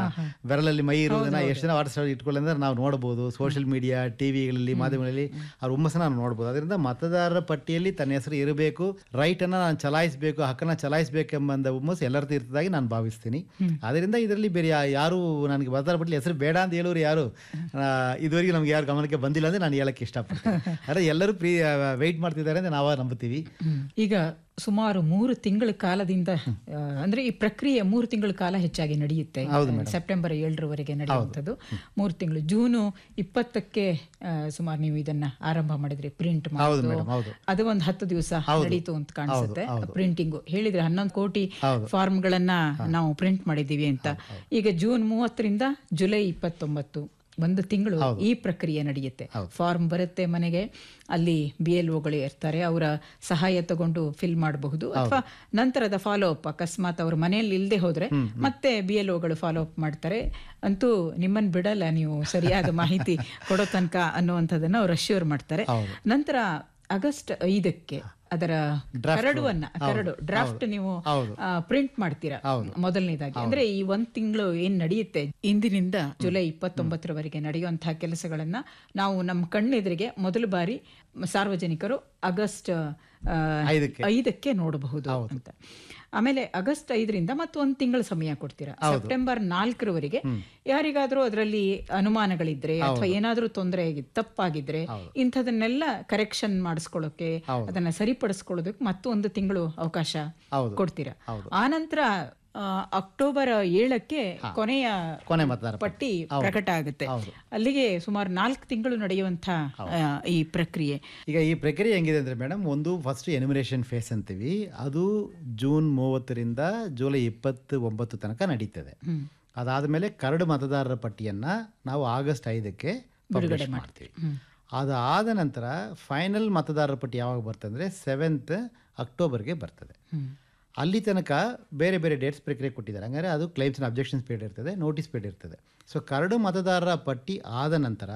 ಬೆರಳಲ್ಲಿ ಮೈ ಇರುವುದನ್ನ ಎಷ್ಟು ಜನ ವಾಟ್ಸ್ ಇಟ್ಕೊಳ್ಳಿ ಅಂದ್ರೆ ನಾವು ನೋಡಬಹುದು ಸೋಷಿಯಲ್ ಮೀಡಿಯಾ ಟಿವಿಗಳಲ್ಲಿ ಮಾಧ್ಯಮಗಳಲ್ಲಿ ಅವ್ರ ಹುಮ್ಮಸ್ಸನ್ನ ನಾವು ನೋಡ್ಬೋದು ಅದರಿಂದ ಮತದಾರರ ಪಟ್ಟಿಯಲ್ಲಿ ತನ್ನ ಹೆಸರು ಇರಬೇಕು ರೈಟ್ ಅನ್ನ ನಾನು ಚಲಾಯಿಸಬೇಕು ಹಕ್ಕನ್ನ ಚಲಾಯಿಸಬೇಕೆಂಬ ಹುಮ್ಮಸ್ಸು ಎಲ್ಲರದ್ದು ಇರ್ತದಾಗಿ ನಾನು ಭಾವಿಸ್ತೀನಿ ಅದರಿಂದ ಇದರಲ್ಲಿ ಬೇರೆ ಯಾ- ಯಾರು ನನಗೆ ಮತದಾರ ಪಟ್ಟಿಯಲ್ಲಿ ಹೆಸರು ಬೇಡ ಅಂತ ಹೇಳೋರು ಯಾರು ಆ, ಇದುವರೆಗೆ ನಮ್ಗೆ ಯಾರು ಗಮನಕ್ಕೆ ಬಂದಿಲ್ಲ ಅಂದ್ರೆ ನಾನು ಹೇಳಕ್ಕೆ ಇಷ್ಟಪಡ್ತೀನಿ ಆದರೆ ಎಲ್ಲರೂ ಪ್ರೀ ವೆಯ್ಟ್ ಮಾಡ್ತಿದ್ದಾರೆ ಅಂತ ನಾವು ನಂಬುತ್ತೀವಿ ಈಗ ಸುಮಾರು ಮೂರು ತಿಂಗಳ ಕಾಲದಿಂದ ಆ, ಅಂದ್ರೆ ಈ ಪ್ರಕ್ರಿಯೆ ಮೂರು ತಿಂಗಳ ಕಾಲ ಹೆಚ್ಚಾಗಿ ನಡೆಯುತ್ತೆ ಸೆಪ್ಟೆಂಬರ್ ಏಳರವರೆಗೆ ನಡೆಯುವಂಥದ್ದು ಮೂರು ತಿಂಗಳು ಜೂನು ಇಪ್ಪತ್ತಕ್ಕೆ ಆ, ಸುಮಾರು ನೀವು ಇದನ್ನ ಆರಂಭ ಮಾಡಿದ್ರಿ ಪ್ರಿಂಟ್ ಹೌದು ಮಾಡೋದು ಮೇಡಮ್ ಹೌದು ಅದು ಒಂದು ಹತ್ತು ದಿವಸ ನಡೀತು ಅಂತ ಕಾಣಿಸುತ್ತೆ ಪ್ರಿಂಟಿಂಗ್ ಹೇಳಿದ್ರೆ ಹನ್ನೊಂದು ಕೋಟಿ ಫಾರ್ಮ್ಗಳನ್ನ ನಾವು ಪ್ರಿಂಟ್ ಮಾಡಿದ್ದೀವಿ ಅಂತ ಈಗ ಜೂನ್ ಮೂವತ್ತರಿಂದ ಜುಲೈ ಇಪ್ಪತ್ತೊಂಬತ್ತು ಒಂದು ತಿಂಗಳು ಈ ಪ್ರಕ್ರಿಯೆ ನಡೆಯುತ್ತೆ ಫಾರ್ಮ್ ಬರುತ್ತೆ ಮನೆಗೆ ಅಲ್ಲಿ ಬಿ ಎಲ್ ಒಗಳು ಇರ್ತಾರೆ ಅವರ ಸಹಾಯ ತಗೊಂಡು ಫಿಲ್ ಮಾಡಬಹುದು ಅಥವಾ ನಂತರದ ಫಾಲೋ ಅಪ್ ಅಕಸ್ಮಾತ್ ಅವ್ರ ಮನೆಯಲ್ಲಿ ಇಲ್ಲದೆ ಹೋದ್ರೆ ಮತ್ತೆ ಬಿ ಎಲ್ ಒಗಳು ಫಾಲೋ ಅಪ್ ಮಾಡ್ತಾರೆ ಅಂತೂ ನಿಮ್ಮನ್ನ ಬಿಡಲ್ಲ ನೀವು ಸರಿಯಾದ ಮಾಹಿತಿ ಕೊಡೋ ತನಕ ಅನ್ನುವಂಥದ್ದನ್ನ ಅವ್ರು ಅಶ್ಯೂರ್ ಮಾಡ್ತಾರೆ ನಂತರ ಆಗಸ್ಟ್ ಐದಕ್ಕೆ ಅದರ ಕರಡುವನ್ನ ಕರಡು ಡ್ರಾಫ್ಟ್ ನೀವು ಪ್ರಿಂಟ್ ಮಾಡ್ತೀರಾ ಮೊದಲನೇದಾಗಿ ಅಂದ್ರೆ ಈ ಒಂದ್ ತಿಂಗಳು ಏನ್ ನಡೆಯುತ್ತೆ ಇಂದಿನಿಂದ ಜುಲೈ ಇಪ್ಪತ್ತೊಂಬತ್ತರವರೆಗೆ ನಡೆಯುವಂತಹ ಕೆಲಸಗಳನ್ನ ನಾವು ನಮ್ಮ ಕಣ್ಣೆದುರಿಗೆ ಮೊದಲ ಬಾರಿ ಸಾರ್ವಜನಿಕರು ಆಗಸ್ಟ್ ಆ, ಐದಕ್ಕೆ. ಐದಕ್ಕೆ ನೋಡಬಹುದು ಅಂತ ಆಮೇಲೆ ಆಗಸ್ಟ್ ಐದರಿಂದ ಮತ್ತೊಂದು ತಿಂಗಳ ಸಮಯ ಕೊಡ್ತೀರಾ ಸೆಪ್ಟೆಂಬರ್ ನಾಲ್ಕರವರೆಗೆ ಯಾರಿಗಾದ್ರೂ ಅದರಲ್ಲಿ ಅನುಮಾನಗಳಿದ್ರೆ ಅಥವಾ ಏನಾದ್ರೂ ತೊಂದರೆ ಆಗಿದ್ ತಪ್ಪಾಗಿದ್ರೆ ಇಂಥದನ್ನೆಲ್ಲ ಕರೆಕ್ಷನ್ ಮಾಡಿಸ್ಕೊಳ್ಳೋಕೆ ಅದನ್ನ ಸರಿಪಡಿಸ್ಕೊಳ್ಳೋದಕ್ಕೆ ಮತ್ತೊಂದು ತಿಂಗಳು ಅವಕಾಶ ಹೌದು. ಕೊಡ್ತೀರಾ ಆನಂತರ ಆ, ಅಕ್ಟೋಬರ್ ಏಳಕ್ಕೆ ಕೊನೆಯ ಕೊನೆ ಮತದಾರ ಪಟ್ಟಿ ಪ್ರಕಟ ಆಗುತ್ತೆ ಅಲ್ಲಿಗೆ ಸುಮಾರು ನಾಲ್ಕು ತಿಂಗಳು ನಡೆಯುವಂತ ಆ, ಈ ಪ್ರಕ್ರಿಯೆ ಈಗ ಈ ಪ್ರಕ್ರಿಯೆ ಹೆಂಗಿದೆ ಅಂದರೆ ಮೇಡಮ್ ಒಂದು ಫಸ್ಟ್ ಎನಿಮಿನೇಷನ್ ಫೇಸ್ ಅಂತೀವಿ ಅದು ಜೂನ್ ಮೂವತ್ತರಿಂದ ಜುಲೈ ಇಪ್ಪತ್ತು ಒಂಬತ್ತು ತನಕ ನಡೀತದೆ ಅದಾದಮೇಲೆ ಕರಡು ಮತದಾರರ ಪಟ್ಟಿಯನ್ನು ನಾವು ಆಗಸ್ಟ್ ಐದಕ್ಕೆ ಪಬ್ಲಿಷ್ ಮಾಡ್ತೀವಿ ಅದಾದ ನಂತರ ಫೈನಲ್ ಮತದಾರರ ಪಟ್ಟಿ ಯಾವಾಗ ಬರ್ತದೆ ಅಂದರೆ ಸೆವೆಂತ್ ಅಕ್ಟೋಬರ್ಗೆ ಬರ್ತದೆ ಅಲ್ಲಿ ತನಕ ಬೇರೆ ಬೇರೆ ಡೇಟ್ಸ್ ಪ್ರಕ್ರಿಯೆ ಕೊಟ್ಟಿದ್ದಾರೆ ಹಂಗಾರೆ ಅದು ಕ್ಲೈಮ್ಸ್ ಆ್ಯಂಡ್ ಅಬ್ಜೆಕ್ಷನ್ಸ್ ಪೀರಿಯಡ್ ಇರ್ತದೆ ನೋಟಿಸ್ ಪೀರಿಯಡ್ ಇರ್ತದೆ ಸೊ ಕರಡು ಮತದಾರರ ಪಟ್ಟಿ ಆದ ನಂತರ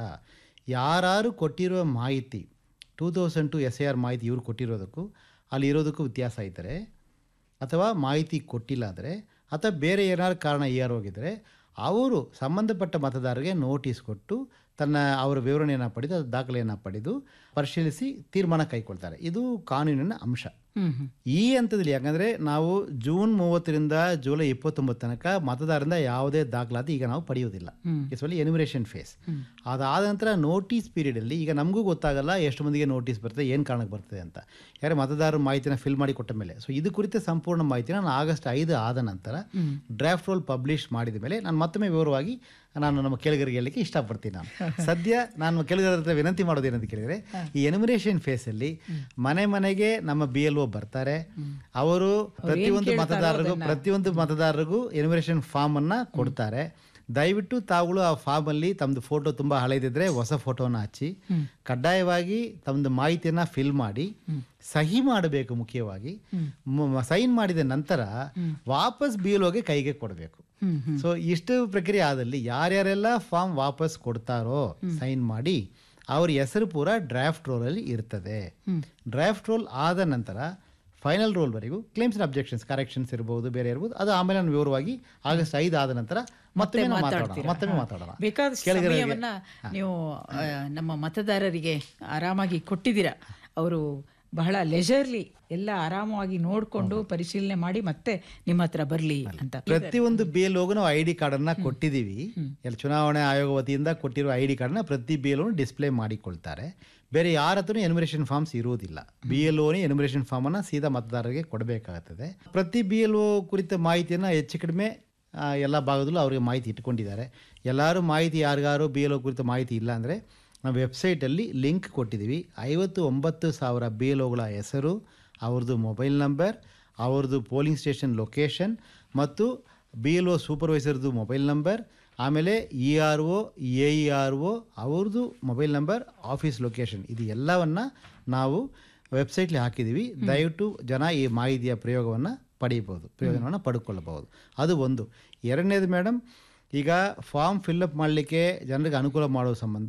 ಯಾರು ಕೊಟ್ಟಿರುವ ಮಾಹಿತಿ two thousand two S A R ಮಾಹಿತಿ ಇವ್ರು ಕೊಟ್ಟಿರೋದಕ್ಕೂ ಅಲ್ಲಿ ಇರೋದಕ್ಕೂ ವ್ಯತ್ಯಾಸ ಇದ್ದರೆ ಅಥವಾ ಮಾಹಿತಿ ಕೊಟ್ಟಿಲ್ಲ ಆದರೆ ಅಥವಾ ಬೇರೆ ಏನಾದ್ರು ಕಾರಣ ಏರ್ ಹೋಗಿದ್ರೆ ಅವರು ಸಂಬಂಧಪಟ್ಟ ಮತದಾರರಿಗೆ ನೋಟಿಸ್ ಕೊಟ್ಟು ತನ್ನ ಅವರ ವಿವರಣೆಯನ್ನು ಪಡೆದು ಅದು ದಾಖಲೆಯನ್ನು ಪಡೆದು ಪರಿಶೀಲಿಸಿ ತೀರ್ಮಾನ ಕೈಗೊಳ್ತಾರೆ ಇದು ಕಾನೂನಿನ ಅಂಶ ಹ್ಮ್ ಹ್ಮ್ ಈ ಹಂತದಲ್ಲಿ ಯಾಕಂದ್ರೆ ನಾವು ಜೂನ್ ಮೂವತ್ತರಿಂದ ಜುಲೈ ಇಪ್ಪತ್ತೊಂಬತ್ತು ತನಕ ಮತದಾರರಿಂದ ಯಾವುದೇ ದಾಖಲಾತಿ ಈಗ ನಾವು ಪಡೆಯುವುದಿಲ್ಲ ಇಟ್ಸ್ ಒನ್ಲಿ ಎನಿಮಿನೇಷನ್ ಫೇಸ್ ಅದಾದ ನಂತರ ನೋಟಿಸ್ ಪೀರಿಯಡ್ ಅಲ್ಲಿ ಈಗ ನಮಗೂ ಗೊತ್ತಾಗಲ್ಲ ಎಷ್ಟು ಮಂದಿಗೆ ನೋಟಿಸ್ ಬರ್ತದೆ ಏನು ಕಾರಣಕ್ಕೆ ಬರ್ತದೆ ಅಂತ ಯಾರು ಮತದಾರರ ಮಾಹಿತಿನ ಫಿಲ್ ಮಾಡಿ ಕೊಟ್ಟ ಮೇಲೆ ಸೊ ಇದು ಕುರಿತ ಸಂಪೂರ್ಣ ಮಾಹಿತಿನ ನಾನು ಆಗಸ್ಟ್ ಐದು ಆದ ನಂತರ ಡ್ರಾಫ್ಟ್ ರೋಲ್ ಪಬ್ಲಿಷ್ ಮಾಡಿದ ಮೇಲೆ ನಾನು ಮತ್ತೊಮ್ಮೆ ವಿವರವಾಗಿ ನಾನು ನಮ್ಮ ಕೇಳಿಗರಿಗೆ ಹೇಳಲಿಕ್ಕೆ ಇಷ್ಟಪಡ್ತೀನಿ ನಾನು ಸದ್ಯ ನಾನು ಕೇಳಿಗರ ಹತ್ರ ವಿನಂತಿ ಮಾಡೋದೇನಂತ ಕೇಳಿದರೆ ಈ ಎನಿಮಿನೇಷನ್ ಫೇಸಲ್ಲಿ ಮನೆ ಮನೆಗೆ ನಮ್ಮ ಬಿ ಎಲ್ ಒ ಬರ್ತಾರೆ ಅವರು ಪ್ರತಿಯೊಂದು ಮತದಾರರಿಗೂ ಪ್ರತಿಯೊಂದು ಮತದಾರರಿಗೂ ಎನಿಮಿನೇಷನ್ ಫಾರ್ಮ್ ಅನ್ನ ಕೊಡ್ತಾರೆ ದಯವಿಟ್ಟು ತಾವುಗಳು ಆ ಫಾರ್ಮ್ ಅಲ್ಲಿ ತಮ್ದು ಫೋಟೋ ತುಂಬಾ ಹಳೆದಿದ್ರೆ ಹೊಸ ಫೋಟೋನ ಹಚ್ಚಿ ಕಡ್ಡಾಯವಾಗಿ ತಮ್ದು ಮಾಹಿತಿಯನ್ನ ಫಿಲ್ ಮಾಡಿ ಸಹಿ ಮಾಡಬೇಕು ಮುಖ್ಯವಾಗಿ ಸೈನ್ ಮಾಡಿದ ನಂತರ ವಾಪಸ್ ಬಿ ಎಲ್ ಕೈಗೆ ಕೊಡಬೇಕು ಸೊ ಇಷ್ಟು ಪ್ರಕ್ರಿಯೆ ಆದಲ್ಲಿ ಯಾರ್ಯಾರೆಲ್ಲ ಫಾರ್ಮ್ ವಾಪಸ್ ಕೊಡ್ತಾರೋ ಸೈನ್ ಮಾಡಿ ಅವ್ರ ಹೆಸರು ಪೂರ ಡ್ರಾಫ್ಟ್ ರೋಲ್ ಅಲ್ಲಿ ಇರ್ತದೆ ಡ್ರಾಫ್ಟ್ ರೋಲ್ ಆದ ನಂತರ ಫೈನಲ್ ರೋಲ್ವರೆಗೂ ಕ್ಲೇಮ್ಸ್ ಅಂಡ್ ಅಬ್ಜೆಕ್ಷನ್ಸ್ ಕರೆಕ್ಷನ್ಸ್ ಇರ್ಬೋದು ಬೇರೆ ಇರ್ಬೋದು ಅದು ಆಮೇಲೆ ನಾನು ವಿವರವಾಗಿ ಆಗಸ್ಟ್ ಐದು ಆದ ನಂತರ ಮತ್ತೊಮ್ಮೆ ನಾವು ಮಾತಾಡೋಣ ಮತ್ತೊಮ್ಮೆ ಮಾತಾಡೋಣ ಬೇಕಾದಷ್ಟು ಸಮಯವನ್ನ ನೀವು ಆ, ನಮ್ಮ ಮತದಾರರಿಗೆ ಆರಾಮಾಗಿ ಕೊಟ್ಟಿದ್ದೀರಾ ಅವರು ಬಹಳ ಲೆಜರ್ಲಿ ಎಲ್ಲ ಆರಾಮವಾಗಿ ನೋಡ್ಕೊಂಡು ಪರಿಶೀಲನೆ ಮಾಡಿ ಮತ್ತೆ ನಿಮ್ಮ ಹತ್ರ ಬರ್ಲಿ ಅಂತ ಪ್ರತಿಯೊಂದು ಬಿ ಎಲ್ ನಾವು ಐ ಡಿ ಕಾರ್ಡ್ ಅನ್ನ ಕೊಟ್ಟಿದ್ದೀವಿ ಎಲ್ಲ ಚುನಾವಣೆ ಆಯೋಗ ವತಿಯಿಂದ ಕೊಟ್ಟಿರುವ ಐ ಡಿ ಕಾರ್ಡ್ನ ಪ್ರತಿ ಬಿ ಎಲ್ ಡಿಸ್ಪ್ಲೇ ಮಾಡಿಕೊಳ್ತಾರೆ ಬೇರೆ ಯಾರ ಹತ್ರನೂ ಎನಿಮಿನೇಷನ್ ಫಾರ್ಮ್ಸ್ ಇರುವುದಿಲ್ಲ ಬಿ ಎಲ್ ಓನೇ ಎನಿಮಿನೇಷನ್ ಫಾರ್ಮ್ ಅನ್ನ ಸೀದಾ ಮತದಾರರಿಗೆ ಕೊಡಬೇಕಾಗುತ್ತದೆ ಪ್ರತಿ ಬಿ ಎಲ್ ಒ ಕುರಿತ ಮಾಹಿತಿಯನ್ನು ಹೆಚ್ಚು ಕಡಿಮೆ ಆ, ಎಲ್ಲ ಭಾಗದಲ್ಲೂ ಅವರಿಗೆ ಮಾಹಿತಿ ಇಟ್ಕೊಂಡಿದ್ದಾರೆ ಎಲ್ಲರೂ ಮಾಹಿತಿ ಯಾರಿಗಾರು ಬಿ ಎಲ್ ಒ ಕುರಿತ ಮಾಹಿತಿ ಇಲ್ಲ ಅಂದರೆ ನಾವು ವೆಬ್ಸೈಟಲ್ಲಿ ಲಿಂಕ್ ಕೊಟ್ಟಿದ್ದೀವಿ ಐವತ್ತು ಒಂಬತ್ತು ಸಾವಿರ ಬಿ ಎಲ್ ಒಗಳ ಹೆಸರು ಅವ್ರದ್ದು ಮೊಬೈಲ್ ನಂಬರ್ ಅವ್ರದ್ದು ಪೋಲಿಂಗ್ ಸ್ಟೇಷನ್ ಲೊಕೇಶನ್ ಮತ್ತು ಬಿ ಎಲ್ ಒ ಸೂಪರ್ವೈಸರ್ದು ಮೊಬೈಲ್ ನಂಬರ್ ಆಮೇಲೆ E R O A E R O ಅವ್ರದ್ದು ಮೊಬೈಲ್ ನಂಬರ್ ಆಫೀಸ್ ಲೊಕೇಶನ್ ಇದು ಎಲ್ಲವನ್ನು ನಾವು ವೆಬ್ಸೈಟ್ಲಿ ಹಾಕಿದ್ದೀವಿ ದಯವಿಟ್ಟು ಜನ ಈ ಮಾಹಿತಿಯ ಪ್ರಯೋಗವನ್ನು ಪಡೆಯಬಹುದು ಪ್ರಯೋಜನವನ್ನು ಪಡ್ಕೊಳ್ಳಬಹುದು ಅದು ಒಂದು ಎರಡನೇದು ಮೇಡಮ್ ಈಗ ಫಾರ್ಮ್ ಫಿಲ್ಅಪ್ ಮಾಡಲಿಕ್ಕೆ ಜನರಿಗೆ ಅನುಕೂಲ ಮಾಡೋ ಸಂಬಂಧ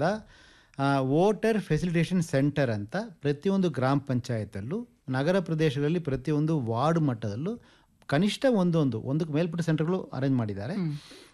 ವೋಟರ್ ಫೆಸಿಲಿಟೇಷನ್ ಸೆಂಟರ್ ಅಂತ ಪ್ರತಿಯೊಂದು ಗ್ರಾಮ ಪಂಚಾಯತಲ್ಲೂ ನಗರ ಪ್ರದೇಶಗಳಲ್ಲಿ ಪ್ರತಿಯೊಂದು ವಾರ್ಡ್ ಮಟ್ಟದಲ್ಲೂ ಕನಿಷ್ಠ ಒಂದೊಂದು ಒಂದಕ್ಕೆ ಮೇಲ್ಪಟ್ಟ ಸೆಂಟರ್ಗಳು ಅರೇಂಜ್ ಮಾಡಿದ್ದಾರೆ